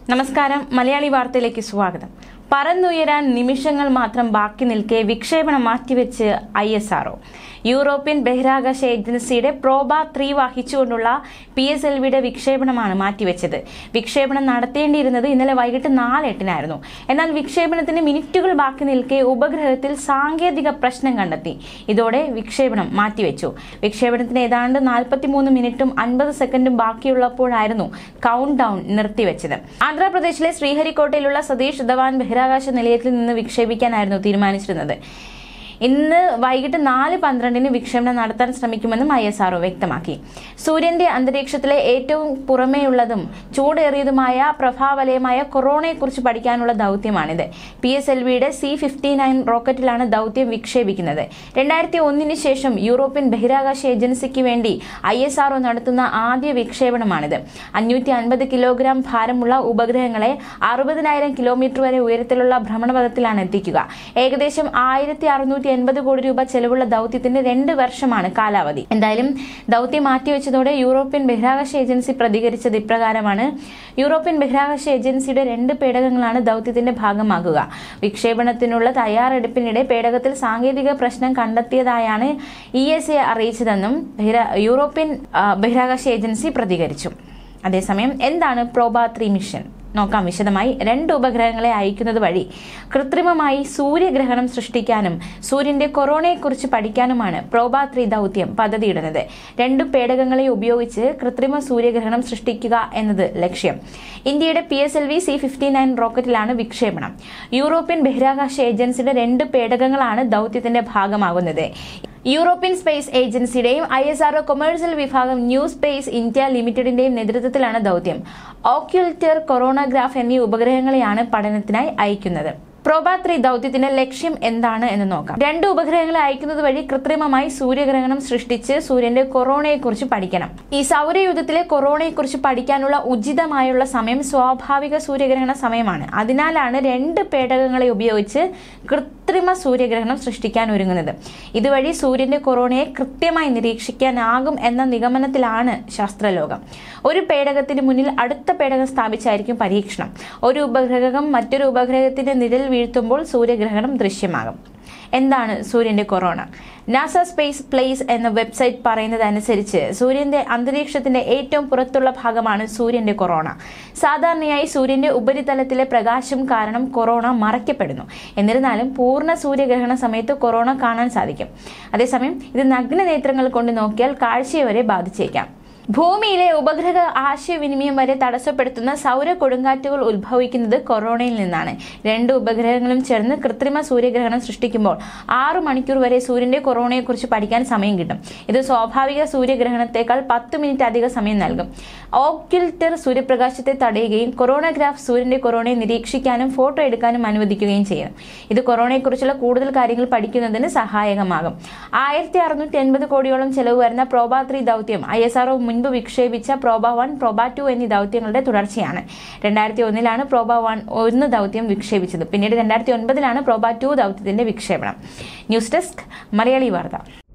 നമസ്കാരം മലയാളി വാർത്തയിലേക്ക് സ്വാഗതം പറന്നുയരാൻ നിമിഷങ്ങൾ മാത്രം ബാക്കി നിൽക്കെ വിക്ഷേപണം മാറ്റിവെച്ച് ഐ എസ് ആർഒ യൂറോപ്യൻ ബഹിരാകാശ ഏജൻസിയുടെ പ്രോബ ത്രീ വഹിച്ചുകൊണ്ടുള്ള പി എസ് എൽ വിയുടെ വിക്ഷേപണമാണ് മാറ്റിവെച്ചത് വിക്ഷേപണം നടത്തേണ്ടിയിരുന്നത് ഇന്നലെ വൈകിട്ട് നാല് എട്ടിനായിരുന്നു എന്നാൽ വിക്ഷേപണത്തിന് മിനിറ്റുകൾ ബാക്കി നിൽക്കെ ഉപഗ്രഹത്തിൽ സാങ്കേതിക പ്രശ്നം കണ്ടെത്തി ഇതോടെ വിക്ഷേപണം മാറ്റിവെച്ചു വിക്ഷേപണത്തിന് ഏതാണ്ട് നാൽപ്പത്തിമൂന്ന് മിനിറ്റും അൻപത് സെക്കൻഡും ബാക്കിയുള്ളപ്പോഴായിരുന്നു കൗണ്ട് ഡൗൺ നിർത്തിവെച്ചത് ആന്ധ്രാപ്രദേശിലെ ശ്രീഹരിക്കോട്ടയിലുള്ള സതീഷ് ധവാൻ ബഹിരാകാശ നിലയത്തിൽ നിന്ന് വിക്ഷേപിക്കാനായിരുന്നു തീരുമാനിച്ചിരുന്നത് ഇന്ന് വൈകിട്ട് നാല് പന്ത്രണ്ടിന് വിക്ഷേപണം നടത്താൻ ശ്രമിക്കുമെന്നും ഐ എസ് ആർഒ വ്യക്തമാക്കി സൂര്യന്റെ അന്തരീക്ഷത്തിലെ ഏറ്റവും പുറമേയുള്ളതും ചൂടേറിയതുമായ പ്രഭാവലയമായ കൊറോണയെക്കുറിച്ച് പഠിക്കാനുള്ള ദൗത്യമാണിത് പി എസ് എൽ വിയുടെ സി ഫിഫ്റ്റി നയൻ റോക്കറ്റിലാണ് ദൗത്യം വിക്ഷേപിക്കുന്നത് രണ്ടായിരത്തി ഒന്നിന് ശേഷം യൂറോപ്യൻ ബഹിരാകാശ ഏജൻസിക്ക് വേണ്ടി ഐ എസ് ആർഒ നടത്തുന്ന ആദ്യ വിക്ഷേപണമാണിത് അഞ്ഞൂറ്റി അൻപത് കിലോഗ്രാം ഭാരമുള്ള ഉപഗ്രഹങ്ങളെ അറുപതിനായിരം കിലോമീറ്റർ വരെ ഉയരത്തിലുള്ള ഭ്രമണപഥത്തിലാണ് എത്തിക്കുക ഏകദേശം ആയിരത്തി അറുന്നൂറ്റി എൺപത് കോടി രൂപ ചെലവുള്ള ദൗത്യത്തിന് രണ്ട് വർഷമാണ് കാലാവധി എന്തായാലും ദൗത്യം മാറ്റിവെച്ചതോടെ യൂറോപ്യൻ ബഹിരാകാശ ഏജൻസി പ്രതികരിച്ചത് ഇപ്രകാരമാണ് യൂറോപ്യൻ ബഹിരാകാശ ഏജൻസിയുടെ രണ്ട് പേടകങ്ങളാണ് ദൗത്യത്തിന്റെ ഭാഗമാകുക വിക്ഷേപണത്തിനുള്ള തയ്യാറെടുപ്പിനിടെ പേടകത്തിൽ സാങ്കേതിക പ്രശ്നം കണ്ടെത്തിയതായാണ് ഇ എസ് എ അറിയിച്ചതെന്നും ബഹിരാ- യൂറോപ്യൻ ആ, ബഹിരാകാശ ഏജൻസി പ്രതികരിച്ചു അതേസമയം എന്താണ് പ്രോബ ത്രീ മിഷൻ നോക്കാം വിശദമായി രണ്ട് ഉപഗ്രഹങ്ങളെ അയക്കുന്നത് വഴി കൃത്രിമമായി സൂര്യഗ്രഹണം സൃഷ്ടിക്കാനും സൂര്യന്റെ കൊറോണയെക്കുറിച്ച് പഠിക്കാനുമാണ് പ്രോബ ത്രീ ദൗത്യം പദ്ധതിയിടുന്നത് രണ്ടു പേടകങ്ങളെ ഉപയോഗിച്ച് കൃത്രിമ സൂര്യഗ്രഹണം സൃഷ്ടിക്കുക എന്നത് ലക്ഷ്യം ഇന്ത്യയുടെ P S L V C fifty nine റോക്കറ്റിലാണ് വിക്ഷേപണം യൂറോപ്യൻ ബഹിരാകാശ ഏജൻസിയുടെ രണ്ട് പേടകങ്ങളാണ് ദൗത്യത്തിന്റെ ഭാഗമാകുന്നത് യൂറോപ്യൻ സ്പേസ് ഏജൻസിയുടെയും ഐ എസ് ആർഒ കൊമേഴ്സ്യൽ വിഭാഗം ന്യൂ സ്പേസ് ഇന്ത്യ ലിമിറ്റഡിന്റെയും നേതൃത്വത്തിലാണ് ദൗത്യം ഓക്യുൽറ്റർ കൊറോണഗ്രാഫ് എന്നീ ഉപഗ്രഹങ്ങളെയാണ് പഠനത്തിനായി അയക്കുന്നത് പ്രോബ ത്രീ ദൗത്യത്തിന്റെ ലക്ഷ്യം എന്താണ് എന്ന് നോക്കാം രണ്ട് ഉപഗ്രഹങ്ങളെ അയക്കുന്നത് വഴി കൃത്രിമമായി സൂര്യഗ്രഹണം സൃഷ്ടിച്ച് സൂര്യന്റെ കൊറോണയെക്കുറിച്ച് പഠിക്കണം ഈ സൗരയൂഥത്തിലെ കൊറോണയെക്കുറിച്ച് പഠിക്കാനുള്ള ഉചിതമായുള്ള സമയം സ്വാഭാവിക സൂര്യഗ്രഹണ സമയമാണ് അതിനാലാണ് രണ്ട് പേടകങ്ങളെ ഉപയോഗിച്ച് കൃത്രിമ സൂര്യഗ്രഹണം സൃഷ്ടിക്കാൻ ഒരുങ്ങുന്നത് ഇതുവഴി സൂര്യന്റെ കൊറോണയെ കൃത്യമായി നിരീക്ഷിക്കാനാകും എന്ന നിഗമനത്തിലാണ് ശാസ്ത്രലോകം ഒരു പേടകത്തിന് മുന്നിൽ അടുത്ത പേടകം സ്ഥാപിച്ചായിരിക്കും പരീക്ഷണം ഒരു ഉപഗ്രഹം മറ്റൊരു ഉപഗ്രഹത്തിന്റെ നിഴൽ വീഴ്ത്തുമ്പോൾ സൂര്യഗ്രഹണം ദൃശ്യമാകും എന്താണ് സൂര്യന്റെ കൊറോണ നാസ സ്പേസ് പ്ലേസ് എന്ന വെബ്സൈറ്റ് പറയുന്നതനുസരിച്ച് സൂര്യന്റെ അന്തരീക്ഷത്തിന്റെ ഏറ്റവും പുറത്തുള്ള ഭാഗമാണ് സൂര്യന്റെ കൊറോണ സാധാരണയായി സൂര്യന്റെ ഉപരിതലത്തിലെ പ്രകാശം കാരണം കൊറോണ മറയ്ക്കപ്പെടുന്നു എന്നിരുന്നാലും പൂർണ്ണ സൂര്യഗ്രഹണ സമയത്ത് കൊറോണ കാണാൻ സാധിക്കും അതേസമയം ഇത് നഗ്ന നേത്രങ്ങൾ കൊണ്ട് നോക്കിയാൽ കാഴ്ചയെ വരെ ബാധിച്ചേക്കാം ഭൂമിയിലെ ഉപഗ്രഹ ആശയവിനിമയം വരെ തടസ്സപ്പെടുത്തുന്ന സൗര കൊടുങ്കാറ്റുകൾ ഉത്ഭവിക്കുന്നത് കൊറോണയിൽ നിന്നാണ് രണ്ട് ഉപഗ്രഹങ്ങളും ചേർന്ന് കൃത്രിമ സൂര്യഗ്രഹണം സൃഷ്ടിക്കുമ്പോൾ ആറു മണിക്കൂർ വരെ സൂര്യന്റെ കൊറോണയെക്കുറിച്ച് പഠിക്കാൻ സമയം കിട്ടും ഇത് സ്വാഭാവിക സൂര്യഗ്രഹണത്തെക്കാൾ പത്ത് മിനിറ്റ് അധിക സമയം നൽകും ഓക്യുൽറ്റർ സൂര്യപ്രകാശത്തെ തടയുകയും കൊറോണഗ്രാഫ് സൂര്യന്റെ കൊറോണയെ നിരീക്ഷിക്കാനും ഫോട്ടോ എടുക്കാനും അനുവദിക്കുകയും ചെയ്യും ഇത് കൊറോണയെക്കുറിച്ചുള്ള കൂടുതൽ കാര്യങ്ങൾ പഠിക്കുന്നതിന് സഹായകമാകും ആയിരത്തി അറുന്നൂറ്റി എൺപത് കോടിയോളം ചെലവ് വരുന്ന പ്രോബ ത്രീ ദൗത്യം ഐ എസ് ആർഒ മുൻപ് വിക്ഷേപിച്ച പ്രോബ വൺ പ്രോബ ടു എന്നീ ദൗത്യങ്ങളുടെ തുടർച്ചയാണ് രണ്ടായിരത്തി ഒന്നിലാണ് പ്രോബ വൺ ഒന്ന് ദൗത്യം വിക്ഷേപിച്ചത് പിന്നീട് രണ്ടായിരത്തി ഒൻപതിലാണ് പ്രോബ ടു ദൗത്യത്തിന്റെ വിക്ഷേപണം ന്യൂസ് ഡെസ്ക് മലയാളി വാർത്ത